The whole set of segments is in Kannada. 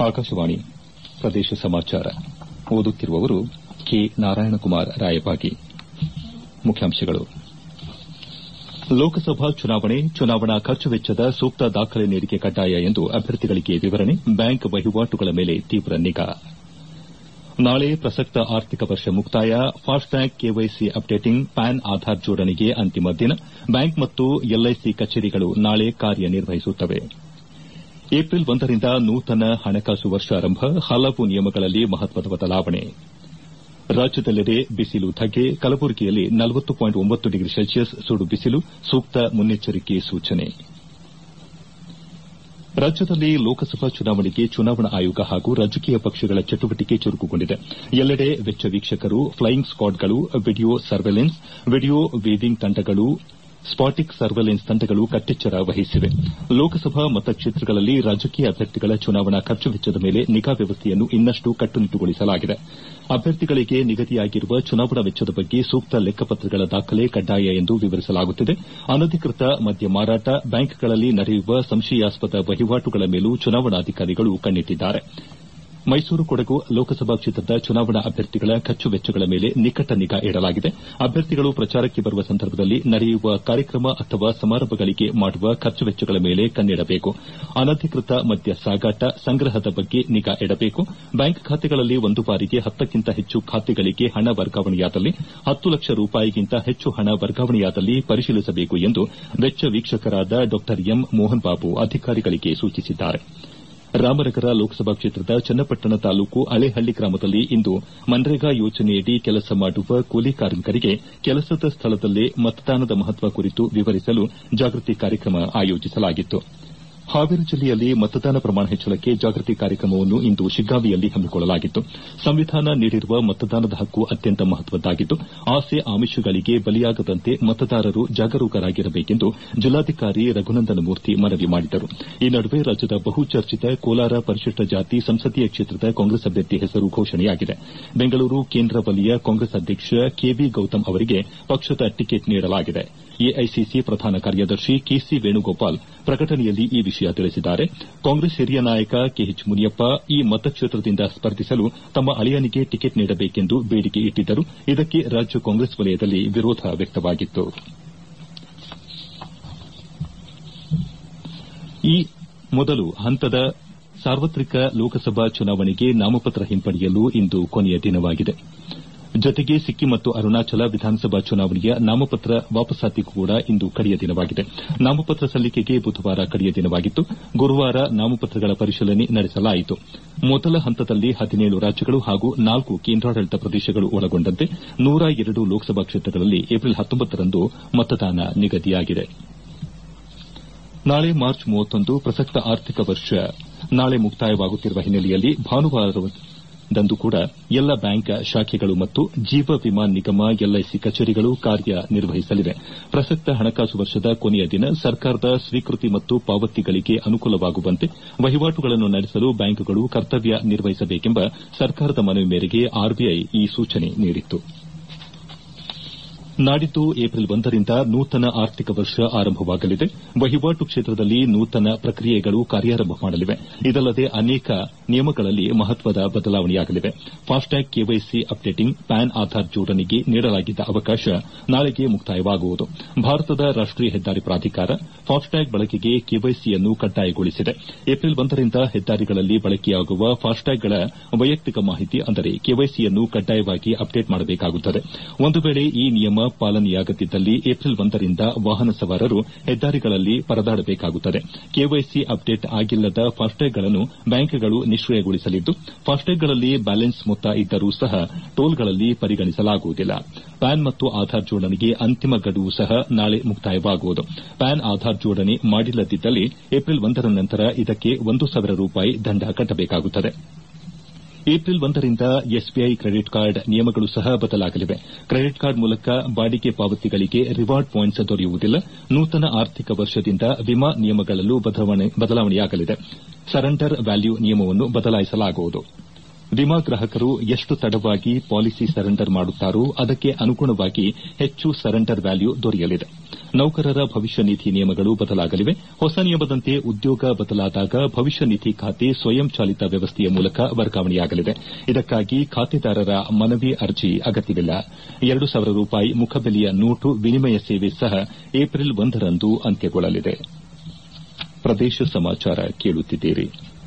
ಆಕಾಶವಾಣಿ ಪ್ರದೇಶ ಸಮಾಚಾರ ಓದುತ್ತಿರುವವರು ಕೆ ನಾರಾಯಣಕುಮಾರ್ ರಾಯಬಾಗಿ ಮುಖ್ಯಾಂಶಗಳು ಲೋಕಸಭಾ ಚುನಾವಣೆ ಚುನಾವಣಾ ಖರ್ಚು ವೆಚ್ಚದ ಸೂಕ್ತ ದಾಖಲೆ ನೀಡಿಕೆ ಕಡ್ಡಾಯ ಎಂದು ಅಭ್ಯರ್ಥಿಗಳಿಗೆ ವಿವರಣೆ ಬ್ಯಾಂಕ್ ವಹಿವಾಟುಗಳ ಮೇಲೆ ತೀವ್ರ ನಿಗಾ ನಾಳೆ ಪ್ರಸಕ್ತ ಆರ್ಥಿಕ ವರ್ಷ ಮುಕ್ತಾಯ FASTag KYC updating PAN Aadhaar ಜೋಡಣೆಗೆ ಅಂತಿಮ ದಿನ ಬ್ಯಾಂಕ್ ಮತ್ತು ಎಲ್ಐಸಿ ಕಚೇರಿಗಳು ನಾಳೆ ಕಾರ್ಯನಿರ್ವಹಿಸುತ್ತವೆ ಏಪ್ರಿಲ್ ಒಂದರಿಂದ ನೂತನ ಹಣಕಾಸು ವರ್ಷ ಆರಂಭ ಹಲವು ನಿಯಮಗಳಲ್ಲಿ ಮಹತ್ವದ ಬದಲಾವಣೆ ರಾಜ್ಯದೆಲ್ಲೆಡೆ ಬಿಸಿಲು ಧಗೆ ಕಲಬುರಗಿಯಲ್ಲಿ ಡಿಗ್ರಿ ಸೆಲ್ಸಿಯಸ್ ಸುಡು ಬಿಸಿಲು ಸೂಕ್ತ ಮುನ್ನೆಚ್ಚರಿಕೆ ಸೂಚನೆ ರಾಜ್ಯದಲ್ಲಿ ಲೋಕಸಭಾ ಚುನಾವಣೆಗೆ ಚುನಾವಣಾ ಆಯೋಗ ಹಾಗೂ ರಾಜಕೀಯ ಪಕ್ಷಗಳ ಚಟುವಟಿಕೆ ಚುರುಕುಗೊಂಡಿದೆ ಎಲ್ಲೆಡೆ ವೆಚ್ಚ ವೀಕ್ಷಕರು ಫ್ಲೈಯಿಂಗ್ ಸ್ಕ್ವಾಡ್ಗಳು ವಿಡಿಯೋ ಸರ್ವೆಲೆನ್ಸ್ ವಿಡಿಯೋ ವೀವಿಂಗ್ ತಂಡಗಳು ಸ್ಪಾಟಿಕ್ ಸರ್ವೆಲೆನ್ಸ್ ತಂಡಗಳು ಕಟ್ಟೆಚ್ಚರ ವಹಿಸಿವೆ ಲೋಕಸಭಾ ಮತಕ್ಷೇತ್ರಗಳಲ್ಲಿ ರಾಜಕೀಯ ಅಭ್ಯರ್ಥಿಗಳ ಚುನಾವಣಾ ಖರ್ಚು ವೆಚ್ಚದ ಮೇಲೆ ನಿಗಾ ವ್ಯವಸ್ಥೆಯನ್ನು ಇನ್ನಷ್ಟು ಕಟ್ಟುನಿಟ್ಟುಗೊಳಿಸಲಾಗಿದೆ ಅಭ್ಯರ್ಥಿಗಳಿಗೆ ನಿಗದಿಯಾಗಿರುವ ಚುನಾವಣಾ ವೆಚ್ಚದ ಬಗ್ಗೆ ಸೂಕ್ತ ಲೆಕ್ಕಪತ್ರಗಳ ದಾಖಲೆ ಕಡ್ಡಾಯ ಎಂದು ವಿವರಿಸಲಾಗುತ್ತಿದೆ ಅನಧಿಕೃತ ಮದ್ಯ ಮಾರಾಟ ಬ್ಯಾಂಕ್ಗಳಲ್ಲಿ ನಡೆಯುವ ಸಂಶಯಾಸ್ಪದ ವಹಿವಾಟುಗಳ ಮೇಲೂ ಚುನಾವಣಾಧಿಕಾರಿಗಳು ಕಣ್ಣಿಟ್ಟಿದ್ದಾರೆ ಮೈಸೂರು ಕೊಡಗು ಲೋಕಸಭಾ ಕ್ಷೇತ್ರದ ಚುನಾವಣಾ ಅಭ್ಯರ್ಥಿಗಳ ಖರ್ಚು ವೆಚ್ಚಗಳ ಮೇಲೆ ನಿಕಟ ನಿಗಾ ಇಡಲಾಗಿದೆ ಅಭ್ಯರ್ಥಿಗಳು ಪ್ರಚಾರಕ್ಕೆ ಬರುವ ಸಂದರ್ಭದಲ್ಲಿ ನಡೆಯುವ ಕಾರ್ಯಕ್ರಮ ಅಥವಾ ಸಮಾರಂಭಗಳಿಗೆ ಮಾಡುವ ಖರ್ಚು ವೆಚ್ಚಗಳ ಮೇಲೆ ಕಣ್ಣಿಡಬೇಕು ಅನಧಿಕೃತ ಮದ್ಯ ಸಾಗಾಟ ಸಂಗ್ರಹದ ಬಗ್ಗೆ ನಿಗಾ ಇಡಬೇಕು ಬ್ಯಾಂಕ್ ಖಾತೆಗಳಲ್ಲಿ ಒಂದು ಬಾರಿಗೆ ಹತ್ತಕ್ಕಿಂತ ಹೆಚ್ಚು ಖಾತೆಗಳಿಗೆ ಹಣ ವರ್ಗಾವಣೆಯಾದಲ್ಲಿ ಹತ್ತು ಲಕ್ಷ ರೂಪಾಯಿಗಿಂತ ಹೆಚ್ಚು ಹಣ ವರ್ಗಾವಣೆಯಾದಲ್ಲಿ ಪರಿಶೀಲಿಸಬೇಕು ಎಂದು ವೆಚ್ಚ ವೀಕ್ಷಕರಾದ ಡಾ ಎಂ ಮೋಹನ್ ಬಾಬು ಅಧಿಕಾರಿಗಳಿಗೆ ಸೂಚಿಸಿದ್ದಾರೆ ರಾಮನಗರ ಲೋಕಸಭಾ ಕ್ಷೇತ್ರದ ಚನ್ನಪಟ್ಟಣ ತಾಲೂಕು ಅಳೆಹಳ್ಳಿ ಗ್ರಾಮದಲ್ಲಿ ಇಂದು ಮನ್ರೇಗಾ ಯೋಜನೆಯಡಿ ಕೆಲಸ ಮಾಡುವ ಕೂಲಿ ಕಾರ್ಮಿಕರಿಗೆ ಕೆಲಸದ ಸ್ಥಳದಲ್ಲೇ ಮತದಾನದ ಮಹತ್ವ ಕುರಿತು ವಿವರಿಸಲು ಜಾಗೃತಿ ಕಾರ್ಯಕ್ರಮ ಆಯೋಜಿಸಲಾಗಿತ್ತು ಹಾವೇರಿ ಜಿಲ್ಲೆಯಲ್ಲಿ ಮತದಾನ ಪ್ರಮಾಣ ಹೆಚ್ಚಳಕ್ಕೆ ಜಾಗೃತಿ ಕಾರ್ಯಕ್ರಮವನ್ನು ಇಂದು ಶಿಗ್ಗಾಂವಿಯಲ್ಲಿ ಹಮ್ಮಿಕೊಳ್ಳಲಾಗಿತ್ತು ಸಂವಿಧಾನ ನೀಡಿರುವ ಮತದಾನದ ಹಕ್ಕು ಅತ್ಯಂತ ಮಹತ್ವದ್ದಾಗಿದ್ದು ಆಸೆ ಆಮಿಷಗಳಿಗೆ ಬಲಿಯಾಗದಂತೆ ಮತದಾರರು ಜಾಗರೂಕರಾಗಿರಬೇಕೆಂದು ಜಿಲ್ಲಾಧಿಕಾರಿ ರಘುನಂದನ ಮೂರ್ತಿ ಮನವಿ ಮಾಡಿದರು ಈ ನಡುವೆ ರಾಜ್ಯದ ಬಹುಚರ್ಚಿತ ಕೋಲಾರ ಪರಿಶಿಷ್ಟ ಜಾತಿ ಸಂಸದೀಯ ಕ್ಷೇತ್ರದ ಕಾಂಗ್ರೆಸ್ ಅಭ್ಯರ್ಥಿ ಹೆಸರು ಘೋಷಣೆಯಾಗಿದೆ ಬೆಂಗಳೂರು ಕೇಂದ್ರ ವಲಯ ಕಾಂಗ್ರೆಸ್ ಅಧ್ಯಕ್ಷ ಕೆವಿ ಗೌತಮ್ ಅವರಿಗೆ ಪಕ್ಷದ ಟಿಕೆಟ್ ನೀಡಲಾಗಿದೆ ಎಐಸಿಸಿ ಪ್ರಧಾನ ಕಾರ್ಯದರ್ಶಿ ಕೆಸಿ ವೇಣುಗೋಪಾಲ್ ಪ್ರಕಟಣೆಯಲ್ಲಿ ಈ ವಿಷಯ ತಿಳಿಸಿದ್ದಾರೆ ಕಾಂಗ್ರೆಸ್ ಹಿರಿಯ ನಾಯಕ ಕೆಎಚ್ ಮುನಿಯಪ್ಪ ಈ ಮತಕ್ಷೇತ್ರದಿಂದ ಸ್ಪರ್ಧಿಸಲು ತಮ್ಮ ಅಳಿಯನಿಗೆ ಟಿಕೆಟ್ ನೀಡಬೇಕೆಂದು ಬೇಡಿಕೆ ಇಟ್ಟಿದ್ದರು ಇದಕ್ಕೆ ರಾಜ್ಯ ಕಾಂಗ್ರೆಸ್ ವಲಯದಲ್ಲಿ ವಿರೋಧ ವ್ಯಕ್ತವಾಗಿತ್ತು ಈ ಮೊದಲ ಹಂತದ ಸಾರ್ವತ್ರಿಕ ಲೋಕಸಭಾ ಚುನಾವಣೆಗೆ ನಾಮಪತ್ರ ಹಿಂಪಡೆಯಲು ಇಂದು ಕೊನೆಯ ದಿನವಾಗಿದೆ ಜತೆಗೆ ಸಿಕ್ಕಿಂ ಮತ್ತು ಅರುಣಾಚಲ ವಿಧಾನಸಭಾ ಚುನಾವಣೆಯ ನಾಮಪತ್ರ ವಾಪಸಾತಿಗೂ ಕೂಡ ಇಂದು ಕಡೆಯ ದಿನವಾಗಿದೆ ನಾಮಪತ್ರ ಸಲ್ಲಿಕೆಗೆ ಬುಧವಾರ ಕಡೆಯ ದಿನವಾಗಿತ್ತು ಗುರುವಾರ ನಾಮಪತ್ರಗಳ ಪರಿಶೀಲನೆ ನಡೆಸಲಾಯಿತು ಮೊದಲ ಹಂತದಲ್ಲಿ ಹದಿನೇಳು ರಾಜ್ಯಗಳು ಹಾಗೂ ನಾಲ್ಕು ಕೇಂದ್ರಾಡಳಿತ ಪ್ರದೇಶಗಳು ಒಳಗೊಂಡಂತೆ ನೂರ ಎರಡು ಲೋಕಸಭಾ ಕ್ಷೇತ್ರಗಳಲ್ಲಿ ಏಪ್ರಿಲ್ ಹತ್ತೊಂಬತ್ತರಂದು ಮತದಾನ ನಿಗದಿಯಾಗಿದೆ ನಾಳೆ ಮಾರ್ಚ್ ಮೂವತ್ತೊಂದು ಪ್ರಸಕ್ತ ಆರ್ಥಿಕ ವರ್ಷ ನಾಳೆ ಮುಕ್ತಾಯವಾಗುತ್ತಿರುವ ಹಿನ್ನೆಲೆಯಲ್ಲಿ ಭಾನುವಾರದಂದು ಕೂಡ ಎಲ್ಲ ಬ್ಯಾಂಕ್ ಶಾಖೆಗಳು ಮತ್ತು ಜೀವ ವಿಮಾ ನಿಗಮ ಎಲ್ಐಸಿ ಕಚೇರಿಗಳು ಕಾರ್ಯನಿರ್ವಹಿಸಲಿವೆ ಪ್ರಸಕ್ತ ಹಣಕಾಸು ವರ್ಷದ ಕೊನೆಯ ದಿನ ಸರ್ಕಾರದ ಸ್ವೀಕೃತಿ ಮತ್ತು ಪಾವತಿಗಳಿಗೆ ಅನುಕೂಲವಾಗುವಂತೆ ವಹಿವಾಟುಗಳನ್ನು ನಡೆಸಲು ಬ್ಯಾಂಕ್ಗಳು ಕರ್ತವ್ಯ ನಿರ್ವಹಿಸಬೇಕೆಂಬ ಸರ್ಕಾರದ ಮನವಿ ಮೇರೆಗೆ ಆರ್ಬಿಐ ಈ ಸೂಚನೆ ನೀಡಿತ್ತು ನಾಡಿದ್ದು ಏಪ್ರಿಲ್ ಒಂದರಿಂದ ನೂತನ ಆರ್ಥಿಕ ವರ್ಷ ಆರಂಭವಾಗಲಿದೆ ವಹಿವಾಟು ಕ್ಷೇತ್ರದಲ್ಲಿ ನೂತನ ಪ್ರಕ್ರಿಯೆಗಳು ಕಾರ್ಯಾರಂಭ ಮಾಡಲಿವೆ ಇದಲ್ಲದೆ ಅನೇಕ ನಿಯಮಗಳಲ್ಲಿ ಮಹತ್ವದ ಬದಲಾವಣೆಯಾಗಲಿವೆ FASTag KYC updating PAN Aadhaar ಜೋಡಣೆಗೆ ನೀಡಲಾಗಿದ್ದ ಅವಕಾಶ ನಾಳೆಗೆ ಮುಕ್ತಾಯವಾಗುವುದು ಭಾರತದ ರಾಷ್ಟೀಯ ಹೆದ್ದಾರಿ ಪ್ರಾಧಿಕಾರ ಫಾಸ್ಟ್ಟ್ಯಾಗ್ ಬಳಕೆಗೆ ಕೆವೈಸಿಯನ್ನು ಕಡ್ಡಾಯಗೊಳಿಸಿದೆ ಏಪ್ರಿಲ್ ಒಂದರಿಂದ ಹೆದ್ದಾರಿಗಳಲ್ಲಿ ಬಳಕೆಯಾಗುವ ಫಾಸ್ಟ್ಟ್ಯಾಗ್ಗಳ ವೈಯಕ್ತಿಕ ಮಾಹಿತಿ ಅಂದರೆ ಕೆವೈಸಿಯನ್ನು ಕಡ್ಡಾಯವಾಗಿ ಅಪ್ಡೇಟ್ ಮಾಡಬೇಕಾಗುತ್ತದೆ ಒಂದು ವೇಳೆ ಈ ನಿಯಮ ಪಾಲನೆಯಾಗದಿದ್ದಲ್ಲಿ ಏಪ್ರಿಲ್ ಒಂದರಿಂದ ವಾಹನ ಸವಾರರು ಹೆದ್ದಾರಿಗಳಲ್ಲಿ ಪರದಾಡಬೇಕಾಗುತ್ತದೆ ಕೆವೈಸಿ ಅಪ್ಡೇಟ್ ಆಗಿಲ್ಲದ ಫಾಸ್ಟ್ಟ್ಯಾಗ್ಗಳನ್ನು ಬ್ಯಾಂಕ್ಗಳು ನಿಷ್ಕಿಯಗೊಳಿಸಲಿದ್ದು ಫಾಸ್ಟ್ಟ್ಯಾಗ್ಗಳಲ್ಲಿ ಬ್ಯಾಲೆನ್ಸ್ ಮೊತ್ತ ಇದ್ದರೂ ಸಹ ಟೋಲ್ಗಳಲ್ಲಿ ಪರಿಗಣಿಸಲಾಗುವುದಿಲ್ಲ ಪ್ಯಾನ್ ಮತ್ತು ಆಧಾರ್ ಜೋಡಣೆಗೆ ಅಂತಿಮ ಗಡುವು ಸಹ ನಾಳೆ ಮುಕ್ತಾಯವಾಗುವುದು ಪ್ಯಾನ್ ಆಧಾರ್ ಜೋಡಣೆ ಮಾಡಿಲ್ಲದಿದ್ದಲ್ಲಿ ಏಪ್ರಿಲ್ ಒಂದರ ನಂತರ ಇದಕ್ಕೆ ಒಂದು ಸಾವಿರ ರೂಪಾಯಿ ದಂಡ ಕಟ್ಟಬೇಕಾಗುತ್ತದೆ ಏಪ್ರಿಲ್ ಒಂದರಿಂದ ಎಸ್ಬಿಐ ಕ್ರೆಡಿಟ್ ಕಾರ್ಡ್ ನಿಯಮಗಳು ಸಹ ಬದಲಾಗಲಿವೆ ಕ್ರೆಡಿಟ್ ಕಾರ್ಡ್ ಮೂಲಕ ಬಾಡಿಗೆ ಪಾವತಿಗಳಿಗೆ ರಿವಾರ್ಡ್ ಪಾಯಿಂಟ್ಸ್ ದೊರೆಯುವುದಿಲ್ಲ ನೂತನ ಆರ್ಥಿಕ ವರ್ಷದಿಂದ ವಿಮಾ ನಿಯಮಗಳಲ್ಲೂ ಬದಲಾವಣೆಯಾಗಲಿದೆ ಸರೆಂಡರ್ ವ್ಯಾಲ್ಯೂ ನಿಯಮವನ್ನು ಬದಲಾಯಿಸಲಾಗುವುದು ವಿಮಾ ಗ್ರಾಹಕರು ಎಷ್ಟು ತಡವಾಗಿ ಪಾಲಿಸಿ ಸರೆಂಡರ್ ಮಾಡುತ್ತಾರೋ ಅದಕ್ಕೆ ಅನುಗುಣವಾಗಿ ಹೆಚ್ಚು ಸರೆಂಡರ್ ವ್ಯಾಲ್ಯೂ ದೊರೆಯಲಿದೆ ನೌಕರರ ಭವಿಷ್ಯ ನಿಧಿ ನಿಯಮಗಳು ಬದಲಾಗಲಿವೆ ಹೊಸ ನಿಯಮದಂತೆ ಉದ್ಯೋಗ ಬದಲಾದಾಗ ಭವಿಷ್ಯ ನಿಧಿ ಖಾತೆ ಸ್ವಯಂ ಚಾಲಿತ ವ್ಯವಸ್ಥೆಯ ಮೂಲಕ ವರ್ಗಾವಣೆಯಾಗಲಿದೆ ಇದಕ್ಕಾಗಿ ಖಾತೆದಾರರ ಮನವಿ ಅರ್ಜಿ ಅಗತ್ಯವಿಲ್ಲ ಎರಡು ಸಾವಿರ ರೂಪಾಯಿ ಮುಖಬೆಲೆಯ ನೋಟು ವಿನಿಮಯ ಸೇವೆ ಸಹ ಏಪ್ರಿಲ್ ಒಂದರಂದು ಅಂತ್ಯಗೊಳ್ಳಲಿದೆ ಪ್ರದೇಶ ಸಮಾಚಾರ ಕೇಳುತ್ತಿದ್ದೀರಿ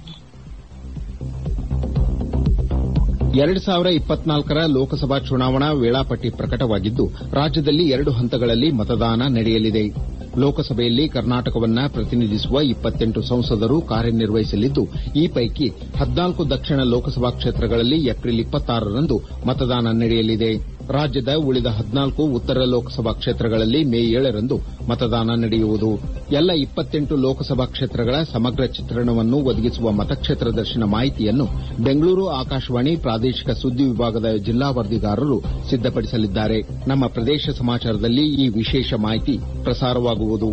ಎರಡು ಸಾವಿರ ಇಪ್ಪತ್ನಾಲ್ಕರ ಲೋಕಸಭಾ ಚುನಾವಣಾ ವೇಳಾಪಟ್ಟಿ ಪ್ರಕಟವಾಗಿದ್ದು ರಾಜ್ಯದಲ್ಲಿ ಎರಡು ಹಂತಗಳಲ್ಲಿ ಮತದಾನ ನಡೆಯಲಿದೆ ಲೋಕಸಭೆಯಲ್ಲಿ ಕರ್ನಾಟಕವನ್ನ ಪ್ರತಿನಿಧಿಸುವ ಇಪ್ಪತ್ತೆಂಟು ಸಂಸದರು ಕಾರ್ಯನಿರ್ವಹಿಸಲಿದ್ದು ಈ ಪೈಕಿ ಹದಿನಾಲ್ಕು ದಕ್ಷಿಣ ಲೋಕಸಭಾ ಕ್ಷೇತ್ರಗಳಲ್ಲಿ ಏಪ್ರಿಲ್ ಇಪ್ಪತ್ತಾರರಂದು ಮತದಾನ ನಡೆಯಲಿದೆ ರಾಜ್ಯದ ಉಳಿದ ಹದಿನಾಲ್ಕು ಉತ್ತರ ಲೋಕಸಭಾ ಕ್ಷೇತ್ರಗಳಲ್ಲಿ ಮೇ ಏಳರಂದು ಮತದಾನ ನಡೆಯುವುದು ಎಲ್ಲ ಇಪ್ಪತ್ತೆಂಟು ಲೋಕಸಭಾ ಕ್ಷೇತ್ರಗಳ ಸಮಗ್ರ ಚಿತ್ರಣವನ್ನು ಒದಗಿಸುವ ಮತಕ್ಷೇತ್ರ ದರ್ಶನ ಮಾಹಿತಿಯನ್ನು ಬೆಂಗಳೂರು ಆಕಾಶವಾಣಿ ಪ್ರಾದೇಶಿಕ ಸುದ್ದಿ ವಿಭಾಗದ ಜಿಲ್ಲಾ ವರದಿಗಾರರು ಸಿದ್ದಪಡಿಸಲಿದ್ದಾರೆ ನಮ್ಮ ಪ್ರದೇಶ ಸಮಾಚಾರದಲ್ಲಿ ಈ ವಿಶೇಷ ಮಾಹಿತಿ ಪ್ರಸಾರವಾಗುವುದು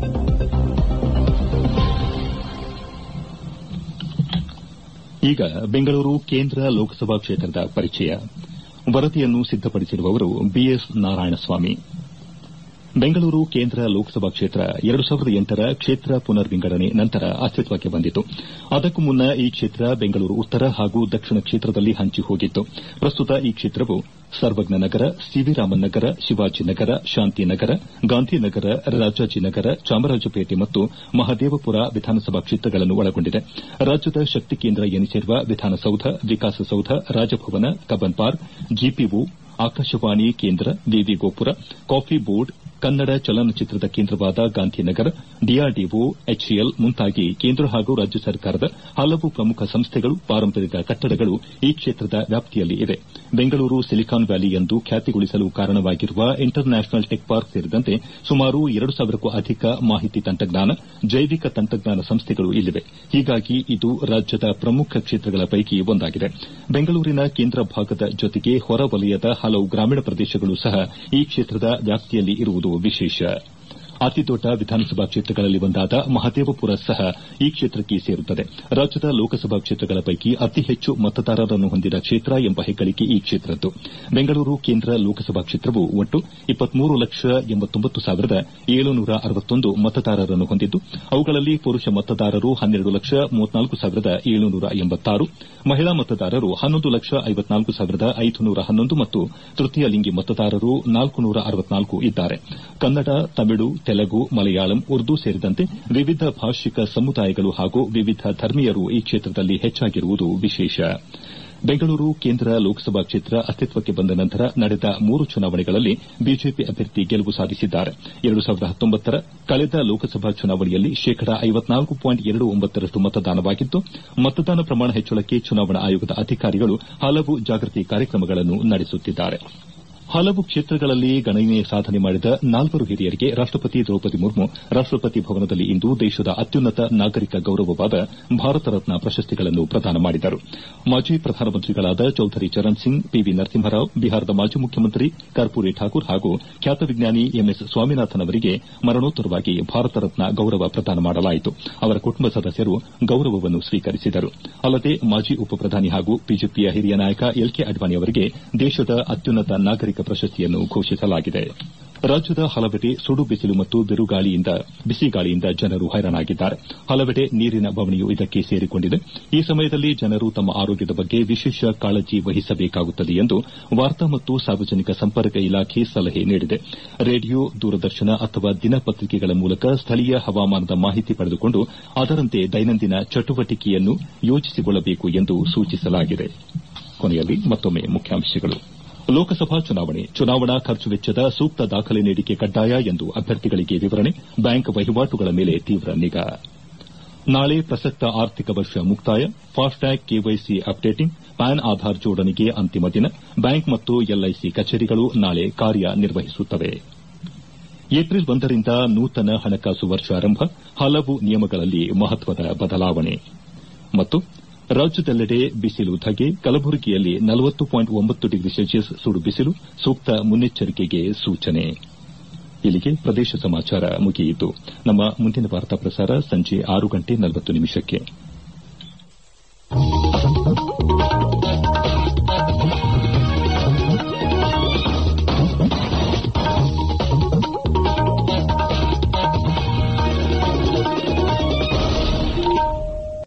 ಈಗ ಬೆಂಗಳೂರು ಕೇಂದ್ರ ಲೋಕಸಭಾ ಕ್ಷೇತ್ರದ ಪರಿಚಯ ವರದಿಯನ್ನು ಸಿದ್ದಪಡಿಸಿರುವವರು ಬಿಎಸ್ ನಾರಾಯಣಸ್ವಾಮಿ ಬೆಂಗಳೂರು ಕೇಂದ್ರ ಲೋಕಸಭಾ ಕ್ಷೇತ್ರ ಎರಡು ಸಾವಿರದ ಎಂಟರ ಕ್ಷೇತ್ರ ಪುನರ್ ವಿಂಗಡಣೆ ನಂತರ ಅಸ್ತಿತ್ವಕ್ಕೆ ಬಂದಿತು ಅದಕ್ಕೂ ಮುನ್ನ ಈ ಕ್ಷೇತ್ರ ಬೆಂಗಳೂರು ಉತ್ತರ ಹಾಗೂ ದಕ್ಷಿಣ ಕ್ಷೇತ್ರದಲ್ಲಿ ಹಂಚಿ ಹೋಗಿತ್ತು ಪ್ರಸ್ತುತ ಈ ಕ್ಷೇತ್ರವು ಸರ್ವಜ್ಞ ನಗರ ಸಿವಿರಾಮನ್ ನಗರ ಶಿವಾಜಿನಗರ ಶಾಂತಿನಗರ ಗಾಂಧಿನಗರ ರಾಜಾಜಿನಗರ ಚಾಮರಾಜಪೇಟೆ ಮತ್ತು ಮಹದೇವಪುರ ವಿಧಾನಸಭಾ ಕ್ಷೇತ್ರಗಳನ್ನು ಒಳಗೊಂಡಿದೆ ರಾಜ್ಯದ ಶಕ್ತಿ ಕೇಂದ್ರ ಎನಿಸಿರುವ Vidhana Soudha Vikasa Soudha Raj Bhavan Cubbon park GPO Akashvani ಕೇಂದ್ರ ವಿವಿ ಗೋಪುರ ಕಾಫಿ ಬೋರ್ಡ್ ಕನ್ನಡ ಚಲನಚಿತ್ರದ ಕೇಂದ್ರವಾದ ಗಾಂಧಿನಗರ ಡಿಆರ್ಡಿಒ ಎಚ್ಎಎಲ್ ಮುಂತಾಗಿ ಕೇಂದ್ರ ಹಾಗೂ ರಾಜ್ಯ ಸರ್ಕಾರದ ಹಲವು ಪ್ರಮುಖ ಸಂಸ್ಥೆಗಳು ಪಾರಂಪರಿಕ ಕಟ್ಟಡಗಳು ಈ ಕ್ಷೇತ್ರದ ವ್ಯಾಪ್ತಿಯಲ್ಲಿ ಇವೆ ಬೆಂಗಳೂರು ಸಿಲಿಕಾನ್ ವ್ಯಾಲಿ ಎಂದು ಖ್ಯಾತಿಗೊಳಿಸಲು ಕಾರಣವಾಗಿರುವ ಇಂಟರ್ ನ್ಯಾಷನಲ್ ಟೆಕ್ ಪಾರ್ಕ್ ಸೇರಿದಂತೆ ಸುಮಾರು ಎರಡು ಸಾವಿರಕ್ಕೂ ಅಧಿಕ ಮಾಹಿತಿ ತಂತ್ರಜ್ಞಾನ ಜೈವಿಕ ತಂತ್ರಜ್ಞಾನ ಸಂಸ್ಥೆಗಳು ಇಲ್ಲಿವೆ ಹೀಗಾಗಿ ಇದು ರಾಜ್ಯದ ಪ್ರಮುಖ ಕ್ಷೇತ್ರಗಳ ಪೈಕಿ ಒಂದಾಗಿದೆ ಬೆಂಗಳೂರಿನ ಕೇಂದ್ರ ಭಾಗದ ಜೊತೆಗೆ ಹೊರವಲಯದ ಹಲವು ಗ್ರಾಮೀಣ ಪ್ರದೇಶಗಳು ಸಹ ಈ ಕ್ಷೇತ್ರದ ವ್ಯಾಪ್ತಿಯಲ್ಲಿ ಇರುವುದು ವಿಶೇಷ ಅತಿದೊಡ್ಡ ವಿಧಾನಸಭಾ ಕ್ಷೇತ್ರಗಳಲ್ಲಿ ಒಂದಾದ ಮಹದೇವಪುರ ಸಹ ಈ ಕ್ಷೇತ್ರಕ್ಕೆ ಸೇರುತ್ತದೆ ರಾಜ್ಯದ ಲೋಕಸಭಾ ಕ್ಷೇತ್ರಗಳ ಪೈಕಿ ಅತಿ ಹೆಚ್ಚು ಮತದಾರರನ್ನು ಹೊಂದಿದ ಕ್ಷೇತ್ರ ಎಂಬ ಹೆಗ್ಗಳಿಕೆ ಈ ಕ್ಷೇತ್ರದ್ದು ಬೆಂಗಳೂರು ಕೇಂದ್ರ ಲೋಕಸಭಾ ಕ್ಷೇತ್ರವು ಒಟ್ಟು ಇಪ್ಪತ್ಮೂರು ಲಕ್ಷ ಎಂಬತ್ತೊಂಬತ್ತು ಸಾವಿರದ ಏಳುನೂರ ಅರವತ್ತೊಂದು ಮತದಾರರನ್ನು ಹೊಂದಿದ್ದು ಅವುಗಳಲ್ಲಿ ಪುರುಷ ಮತದಾರರು ಹನ್ನೆರಡು ಲಕ್ಷ ಮೂವತ್ನಾಲ್ಕು ಸಾವಿರದ ಏಳುನೂರ ಎಂಬತ್ತಾರು ಮಹಿಳಾ ಮತದಾರರು ಹನ್ನೊಂದು ಲಕ್ಷ ಐವತ್ನಾಲ್ಕು ಸಾವಿರದ ಐದುನೂರ ಹನ್ನೊಂದು ಮತ್ತು ತೃತೀಯ ಲಿಂಗಿ ಮತದಾರರು ನಾಲ್ಕುನೂರ ಅರವತ್ನಾಲ್ಕು ಇದ್ದಾರೆ ಕನ್ನಡ ತಮಿಳು ತೆಲುಗು ಮಲಯಾಳಂ ಉರ್ದು ಸೇರಿದಂತೆ ವಿವಿಧ ಭಾಷಿಕ ಸಮುದಾಯಗಳು ಹಾಗೂ ವಿವಿಧ ಧರ್ಮೀಯರು ಈ ಕ್ಷೇತ್ರದಲ್ಲಿ ಹೆಚ್ಚಾಗಿರುವುದು ವಿಶೇಷ ಬೆಂಗಳೂರು ಕೇಂದ್ರ ಲೋಕಸಭಾ ಕ್ಷೇತ್ರ ಅಸ್ತಿತ್ವಕ್ಕೆ ಬಂದ ನಂತರ ನಡೆದ ಮೂರು ಚುನಾವಣೆಗಳಲ್ಲಿ ಬಿಜೆಪಿ ಅಭ್ಯರ್ಥಿ ಗೆಲುವು ಸಾಧಿಸಿದ್ದಾರೆ ಎರಡು ಸಾವಿರದ ಹತ್ತೊಂಬತ್ತರ ಕಳೆದ ಲೋಕಸಭಾ ಚುನಾವಣೆಯಲ್ಲಿ ಶೇಕಡಾ ಐವತ್ನಾಲ್ಕು ಪಾಯಿಂಟ್ ಎರಡು ಒಂಬತ್ತರಷ್ಟು ಮತದಾನವಾಗಿದ್ದು ಮತದಾನ ಪ್ರಮಾಣ ಹೆಚ್ಚಳಕ್ಕೆ ಚುನಾವಣಾ ಆಯೋಗದ ಅಧಿಕಾರಿಗಳು ಹಲವು ಜಾಗೃತಿ ಕಾರ್ಯಕ್ರಮಗಳನ್ನು ನಡೆಸುತ್ತಿದ್ದಾರೆ ಹಲವು ಕ್ಷೇತ್ರಗಳಲ್ಲಿ ಗಣನೀಯ ಸಾಧನೆ ಮಾಡಿದ ನಾಲ್ವರು ಹಿರಿಯರಿಗೆ ರಾಷ್ಟಪತಿ ದ್ರೌಪದಿ ಮುರ್ಮು ರಾಷ್ಟಪತಿ ಭವನದಲ್ಲಿ ಇಂದು ದೇಶದ ಅತ್ಯುನ್ನತ ನಾಗರಿಕ ಗೌರವವಾದ ಭಾರತ ರತ್ನ ಪ್ರಶಸ್ತಿಗಳನ್ನು ಪ್ರದಾನ ಮಾಡಿದರು ಮಾಜಿ ಪ್ರಧಾನಮಂತ್ರಿಗಳಾದ ಚೌಧರಿ ಚರಣ್ ಸಿಂಗ್ ಪಿವಿ ನರಸಿಂಹರಾವ್ ಬಿಹಾರದ ಮಾಜಿ ಮುಖ್ಯಮಂತ್ರಿ ಕರ್ಪೂರಿ ಠಾಕೂರ್ ಹಾಗೂ ಖ್ಯಾತ ವಿಜ್ಞಾನಿ ಎಂಎಸ್ ಸ್ವಾಮಿನಾಥನ್ ಅವರಿಗೆ ಮರಣೋತ್ತರವಾಗಿ ಭಾರತ ರತ್ನ ಗೌರವ ಪ್ರದಾನ ಮಾಡಲಾಯಿತು ಅವರ ಕುಟುಂಬ ಸದಸ್ಯರು ಗೌರವವನ್ನು ಸ್ವೀಕರಿಸಿದರು ಅಲ್ಲದೆ ಮಾಜಿ ಉಪ ಪ್ರಧಾನಿ ಹಾಗೂ ಬಿಜೆಪಿಯ ಹಿರಿಯ ನಾಯಕ ಎಲ್ಕೆ ಅಡ್ವಾಣಿ ಅವರಿಗೆ ದೇಶದ ಅತ್ಯುನ್ನತ ನಾಗರಿಕ ಪ್ರಶಸ್ತಿಯನ್ನು ಘೋಷಿಸಲಾಗಿದೆ ರಾಜ್ಯದ ಹಲವೆಡೆ ಸುಡು ಬಿಸಿಲು ಮತ್ತು ಬಿರುಗಾಳಿಯಿಂದ ಬಿಸಿಗಾಳಿಯಿಂದ ಜನರು ಹೈರಾಣಾಗಿದ್ದಾರೆ ಹಲವೆಡೆ ನೀರಿನ ಬವಣೆಯೂ ಇದಕ್ಕೆ ಸೇರಿಕೊಂಡಿದೆ ಈ ಸಮಯದಲ್ಲಿ ಜನರು ತಮ್ಮ ಆರೋಗ್ಯದ ಬಗ್ಗೆ ವಿಶೇಷ ಕಾಳಜಿ ವಹಿಸಬೇಕಾಗುತ್ತದೆ ಎಂದು ವಾರ್ತಾ ಮತ್ತು ಸಾರ್ವಜನಿಕ ಸಂಪರ್ಕ ಇಲಾಖೆ ಸಲಹೆ ನೀಡಿದೆ ರೇಡಿಯೋ ದೂರದರ್ಶನ ಅಥವಾ ದಿನಪತ್ರಿಕೆಗಳ ಮೂಲಕ ಸ್ಥಳೀಯ ಹವಾಮಾನದ ಮಾಹಿತಿ ಪಡೆದುಕೊಂಡು ಅದರಂತೆ ದೈನಂದಿನ ಚಟುವಟಿಕೆಯನ್ನು ಯೋಜಿಸಿಕೊಳ್ಳಬೇಕು ಎಂದು ಸೂಚಿಸಲಾಗಿದೆ ಕೊನೆಯಲ್ಲಿ ಮತ್ತೊಮ್ಮೆ ಮುಖ್ಯಾಂಶಗಳು ಲೋಕಸಭಾ ಚುನಾವಣೆ ಚುನಾವಣಾ ಖರ್ಚು ವೆಚ್ಚದ ಸೂಕ್ತ ದಾಖಲೆ ನೀಡಿಕೆ ಕಡ್ಡಾಯ ಎಂದು ಅಭ್ಯರ್ಥಿಗಳಿಗೆ ವಿವರಣೆ ಬ್ಯಾಂಕ್ ವಹಿವಾಟುಗಳ ಮೇಲೆ ತೀವ್ರ ನಿಗಾ ನಾಳೆ ಪ್ರಸಕ್ತ ಆರ್ಥಿಕ ವರ್ಷ ಮುಕ್ತಾಯ FASTag KYC updating PAN Aadhaar ಜೋಡಣೆಗೆ ಅಂತಿಮ ದಿನ ಬ್ಯಾಂಕ್ ಮತ್ತು ಎಲ್ಐಸಿ ಕಚೇರಿಗಳು ನಾಳೆ ಕಾರ್ಯನಿರ್ವಹಿಸುತ್ತವೆ ಏಪ್ರಿಲ್ ಒಂದರಿಂದ ನೂತನ ಹಣಕಾಸು ವರ್ಷ ಆರಂಭ ಹಲವು ನಿಯಮಗಳಲ್ಲಿ ಮಹತ್ವದ ಬದಲಾವಣೆ ಮತ್ತು ರಾಜ್ಯದೆಲ್ಲೆಡೆ ಬಿಸಿಲು ಧಗೆ ಕಲಬುರಗಿಯಲ್ಲಿ ನಲವತ್ತು ಪಾಯಿಂಟ್ ಒಂಬತ್ತು ಡಿಗ್ರಿ ಸೆಲ್ಸಿಯಸ್ ಸುಡು ಬಿಸಿಲು ಸೂಕ್ತ ಮುನ್ನೆಚ್ಚರಿಕೆಗೆ ಸೂಚನೆ ಇಲ್ಲಿಗೆ ಪ್ರದೇಶ ಸಮಾಚಾರ ಮುಗಿಯಿತು ನಮ್ಮ ಮುಂದಿನ ವಾರ್ತಾ ಪ್ರಸಾರ ಸಂಜೆ ಆರು ಗಂಟೆ ನಲವತ್ತು ನಿಮಿಷಕ್ಕೆ